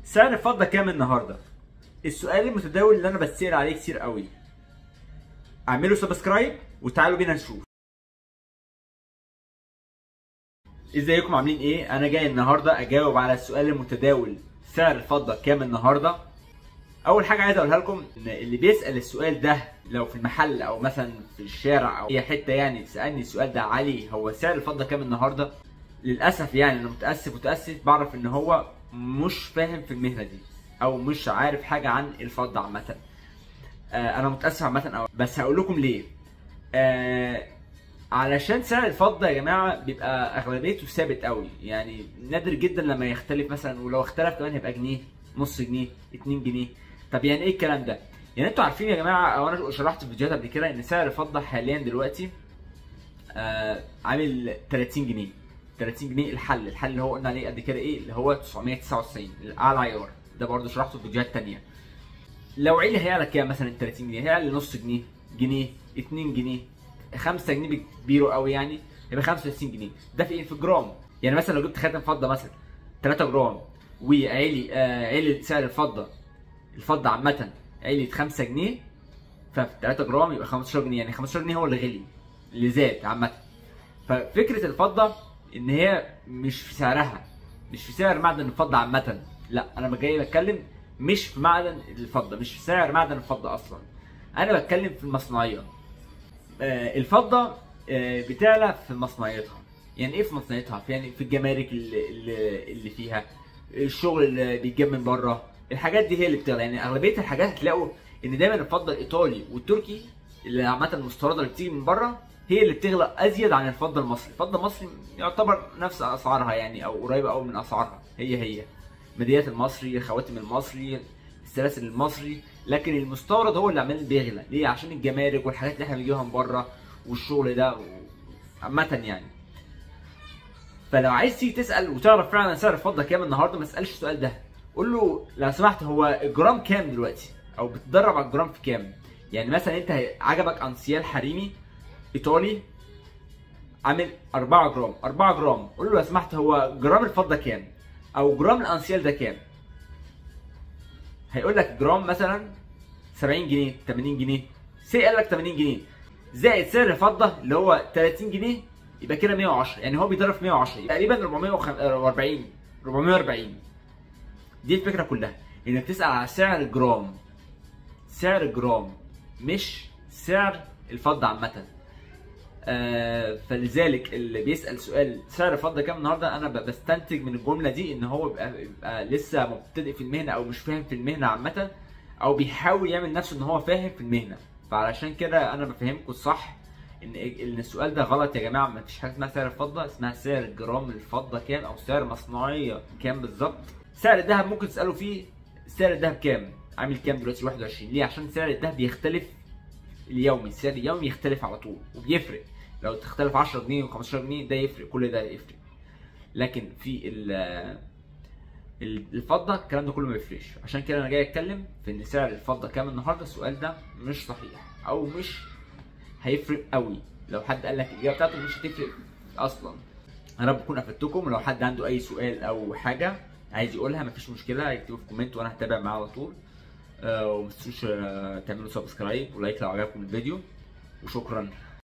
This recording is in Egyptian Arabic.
سعر الفضة كام النهارده؟ السؤال المتداول اللي انا بتسأل عليه كتير قوي اعملوا سبسكرايب وتعالوا بينا نشوف ازيكم عاملين ايه انا جاي النهارده اجاوب على السؤال المتداول سعر الفضة كام النهارده اول حاجه عايز اقولها لكم ان اللي بيسال السؤال ده لو في المحل او مثلا في الشارع او اي حته يعني سالني السؤال ده علي هو سعر الفضه كام النهارده للاسف يعني انا متاسف متاسف بعرف ان هو مش فاهم في المهنه دي او مش عارف حاجه عن الفضه عامه آه انا متاسف عامه أو بس هقول لكم ليه آه علشان سعر الفضه يا جماعه بيبقى اغلبيته ثابت قوي يعني نادر جدا لما يختلف مثلا ولو اختلف كمان هيبقى جنيه نص جنيه 2 جنيه طب يعني ايه الكلام ده يعني انتوا عارفين يا جماعه او انا شرحت في فيديوهات قبل كده ان سعر الفضه حاليا دلوقتي آه عامل 30 جنيه 30 جنيه الحل الحل اللي هو قلنا عليه قد كده ايه اللي هو 999 الاعلى عيار ده برضه شرحته في فيديوهات تانية لو عيلي هيعلى كام مثلا 30 جنيه هيعلى نص جنيه جنيه 2 جنيه 5 جنيه بكبيره قوي يعني يبقى 65 جنيه ده في ايه في جرام يعني مثلا لو جبت خاتم فضه مثلا 3 جرام وعيلي آه عيلي سعر الفضه الفضه عامه عيلة 5 جنيه ف 3 جرام يبقى 15 جنيه يعني 15 جنيه هو اللي غلي اللي زاد عامه ففكره الفضه ان هي مش في سعرها مش في سعر معدن الفضه عامه لا انا جاي بتكلم مش في معدن الفضه مش في سعر معدن الفضه اصلا انا بتكلم في المصنعيه آه الفضه آه بتعلى في مصنعيتها يعني ايه في مصنعيتها يعني في الجمارك اللي, اللي, اللي فيها الشغل اللي بيتجاب من بره الحاجات دي هي اللي بتغلى يعني اغلبيه الحاجات هتلاقوا ان دايما الفضه الايطالي والتركي اللي عامه المستورده اللي بتيجي من بره هي اللي بتغلى ازيد عن الفضه المصري الفضه المصري يعتبر نفس اسعارها يعني او قريبه قوي من اسعارها هي هي ميداليات المصري الخواتم المصري السلاسل المصري لكن المستورد هو اللي عمال بيغلى ليه عشان الجمارك والحاجات اللي احنا بنجيبها من بره والشغل ده عامه يعني فلو عايز تيجي تسال وتعرف فعلا سعر الفضه كام النهارده ما تسالش السؤال ده قول له لو سمحت هو الجرام كام دلوقتي او بتدرب على الجرام في كام يعني مثلا انت عجبك انسيال حريمي ايطالي عامل 4 جرام 4 جرام قول له لو سمحت هو جرام الفضه كام او جرام الانسيال ده كام هيقول لك جرام مثلا 70 جنيه 80 جنيه سي قال لك 80 جنيه زائد سعر الفضه اللي هو 30 جنيه يبقى كده 110 يعني هو بيضرب في 110 تقريبا 440 440 دي الفكره كلها انك تسال على سعر الجرام سعر الجرام مش سعر الفضه عامه آه فلذلك اللي بيسال سؤال سعر الفضه كام النهارده انا بستنتج من الجمله دي ان هو بيبقى, بيبقى لسه مبتدئ في المهنه او مش فاهم في المهنه عامه او بيحاول يعمل نفسه ان هو فاهم في المهنه فعلشان كده انا بفهمكم الصح ان ان السؤال ده غلط يا جماعه ما فيش حاجه اسمها سعر الفضه اسمها سعر جرام الفضه كام او سعر مصنعيه كام بالظبط سعر الذهب ممكن تسالوا فيه سعر الذهب كام عامل كام دلوقتي 21 ليه عشان سعر الذهب بيختلف اليومي السعر اليومي يختلف على طول وبيفرق لو تختلف 10 جنيه و15 جنيه ده يفرق كل ده يفرق لكن في الفضه الكلام ده كله ما يفرقش عشان كده انا جاي اتكلم في ان سعر الفضه كام النهارده السؤال ده مش صحيح او مش هيفرق قوي لو حد قال لك الاجابه بتاعته مش هتفرق اصلا انا رب اكون افدتكم ولو حد عنده اي سؤال او حاجه عايز يقولها مفيش مشكله يكتبوا في كومنت وانا هتابع معاه على طول أه وما تنسوش تعملوا سبسكرايب ولايك لو عجبكم الفيديو وشكرا